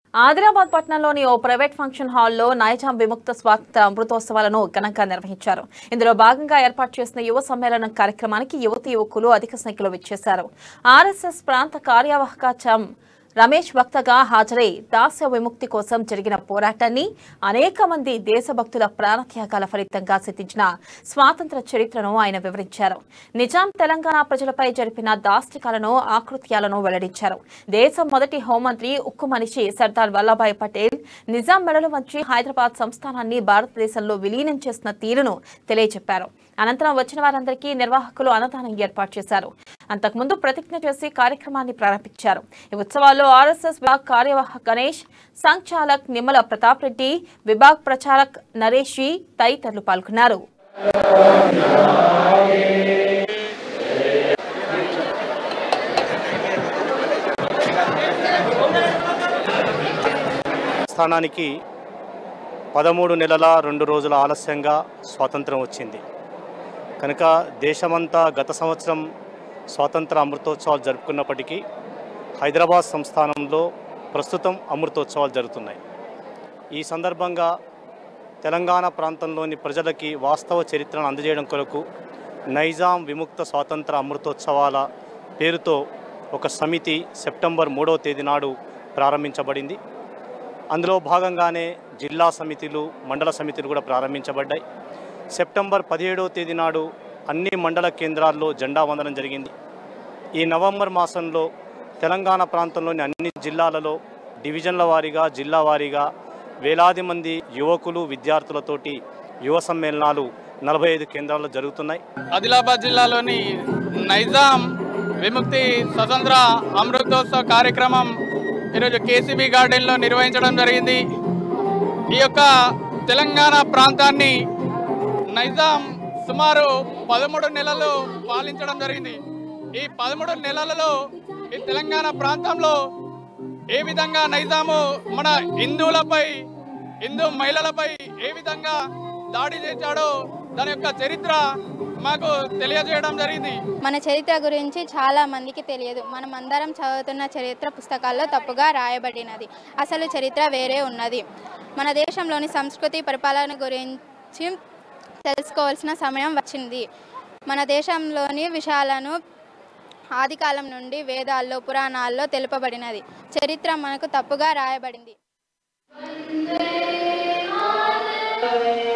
ఆదిలాబాద్ పట్టణంలోని ఓ private function హాల్లో నైజాం విముక్త స్వాతంత్ర అమృతోత్సవాలను ఘనంగా నిర్వహించారు ఇందులో భాగంగా ఏర్పాటు చేసిన యువ సమ్మేళనం కార్యక్రమానికి యువతి యువకులు అధిక సంఖ్యలో విచ్చేశారు ఆర్ఎస్ఎస్ ప్రాంత కార్యవాహక చం రమేష్ వక్తగా హాజరై దాస్య విముక్తి కోసం జరిగిన పోరాటాన్ని అనేక మంది దేశభక్తుల ప్రాణత్యాగాల ఫలితంగా సిద్ధించిన స్వాతంత్ర చరిత్రను ఆయన వివరించారు నిజాం తెలంగాణ ప్రజలపై జరిపిన దాష్టికాలను ఆకృత్యాలను వెల్లడించారు దేశం మొదటి హోంమంత్రి ఉక్కు మనిషి సర్దార్ వల్లభాయ్ పటేల్ నిజాం మెడలు వంచి హైదరాబాద్ సంస్థానాన్ని భారతదేశంలో విలీనం చేసిన తీరును తెలియజెప్పారు అనంతరం వచ్చిన వారందరికీ నిర్వాహకులు అన్నదానం ఏర్పాటు చేశారు అంతకుముందు ప్రతిజ్ఞ చేసి కార్యక్రమాన్ని ప్రారంభించారు ఈ ఉత్సవాల్లో ఆర్ఎస్ఎస్ విభాగ్ కార్యవాహక గణేష్ సంచాలక్ నిమ్మల ప్రతాప్ రెడ్డి విభాగ్ ప్రచారక్ నరేష్ జీ తదితరులు పాల్గొన్నారు స్థానానికి పదమూడు నెలల రెండు రోజుల ఆలస్యంగా స్వాతంత్రం వచ్చింది కనుక దేశమంతా గత సంవత్సరం స్వాతంత్ర అమృతోత్సవాలు జరుపుకున్నప్పటికీ హైదరాబాద్ సంస్థానంలో ప్రస్తుతం అమృతోత్సవాలు జరుగుతున్నాయి ఈ సందర్భంగా తెలంగాణ ప్రాంతంలోని ప్రజలకి వాస్తవ చరిత్రను అందజేయడం కొరకు నైజాం విముక్త స్వాతంత్ర అమృతోత్సవాల పేరుతో ఒక సమితి సెప్టెంబర్ మూడవ తేదీ నాడు ప్రారంభించబడింది అందులో భాగంగానే జిల్లా సమితిలు మండల సమితిలు కూడా ప్రారంభించబడ్డాయి సెప్టెంబర్ పదిహేడవ తేదీ నాడు అన్ని మండల కేంద్రాల్లో జెండా వందనం జరిగింది ఈ నవంబర్ మాసంలో తెలంగాణ ప్రాంతంలోని అన్ని జిల్లాలలో డివిజన్ల వారీగా జిల్లా వారీగా వేలాది మంది యువకులు విద్యార్థులతోటి యువ సమ్మేళనాలు నలభై ఐదు కేంద్రాల్లో జరుగుతున్నాయి ఆదిలాబాద్ జిల్లాలోని నైజాం విముక్తి స్వతంత్ర అమృతోత్సవ కార్యక్రమం ఈరోజు కేసీబీ గార్డెన్లో నిర్వహించడం జరిగింది ఈ యొక్క తెలంగాణ ప్రాంతాన్ని నైజాం సుమారు పదమూడు నెలలు పాలించడం జరిగింది ఈ పదమూడు నెలలలో ఈ తెలంగాణ ప్రాంతంలో ఏ విధంగా నైజాము మన హిందువులపై హిందూ మహిళలపై ఏ విధంగా దాడి చేశాడో దాని యొక్క చరిత్ర మాకు తెలియజేయడం జరిగింది మన చరిత్ర గురించి చాలా మందికి తెలియదు మనం అందరం చదువుతున్న చరిత్ర పుస్తకాల్లో తప్పుగా రాయబడినది అసలు చరిత్ర వేరే ఉన్నది మన దేశంలోని సంస్కృతి పరిపాలన గురించి తెలుసుకోవాల్సిన సమయం వచ్చింది మన దేశంలోని విషయాలను ఆదికాలం నుండి వేదాల్లో పురాణాల్లో తెలుపబడినది చరిత్ర మనకు తప్పుగా రాయబడింది